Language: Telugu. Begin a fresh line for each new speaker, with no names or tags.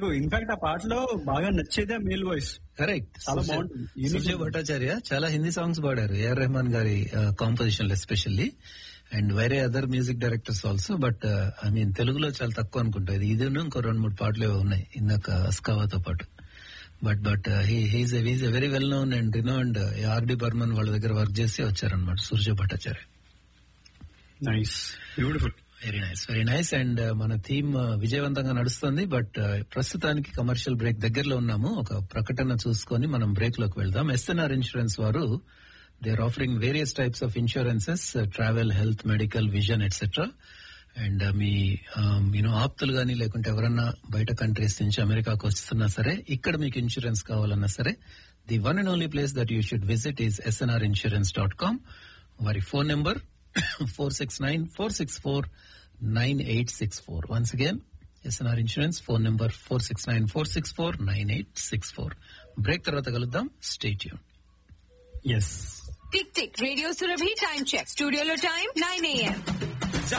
నాకు ఇన్ఫాక్ట్ ఆ పాటలో బాగా నచ్చేదే మేల్ వాయిస్
కరెక్ట్
చాలా బాగుంటుంది. Unique
సుజయ్ భట్టాచార్య చాలా హిందీ సాంగ్స్ పాడారు ఏఆర్ రెహమాన్ గారి కాంపోజిషన్ ఎస్పెషల్లీ అండ్ వేరే other music directors also but I mean తెలుగులో చాలా తక్కువ అనుకుంటా ఇది ఇది ఇంకో రెండు మూడు పాటలు ఏవో ఉన్నాయి ఇందాక అస్కావాతో పాటు but but he's he's a very well known and renowned RD Burman వాళ్ళ దగ్గర వర్క్ చేసి వచ్చారనమాట Surya Bhattacharya
nice beautiful
very nice very nice and మన థీమ్ విజయవంతంగా నడుస్తుంది బట్ ప్రస్తుతానికి కమర్షియల్ బ్రేక్ దగ్గరలో ఉన్నాము ఒక ప్రకటన చూసుకొని మనం బ్రేక్ లోకి వెళ్దాం ఎస్ఎన్ఆర్ ఇన్సూరెన్స్ వారు they are offering various types of insurances travel health medical vision etcetera and మీ యూనో ఆప్తులు గానీ లేకుంటే ఎవరన్నా బయట కంట్రీస్ నుంచి అమెరికాకు వస్తున్నా సరే ఇక్కడ మీకు ఇన్సూరెన్స్ కావాలన్నా సరే the one and only place that you should visit is SNR insurance dot com వారి phone number four six nine four six four nine eight six four once again SNR insurance phone number four six nine four six four nine eight six four break తర్వాత కలుద్దాం స్టేట్ యూన్
ఎస్
tick tick radio Surabhi time check స్టూడియోలో టైం నైన్ ఏఎం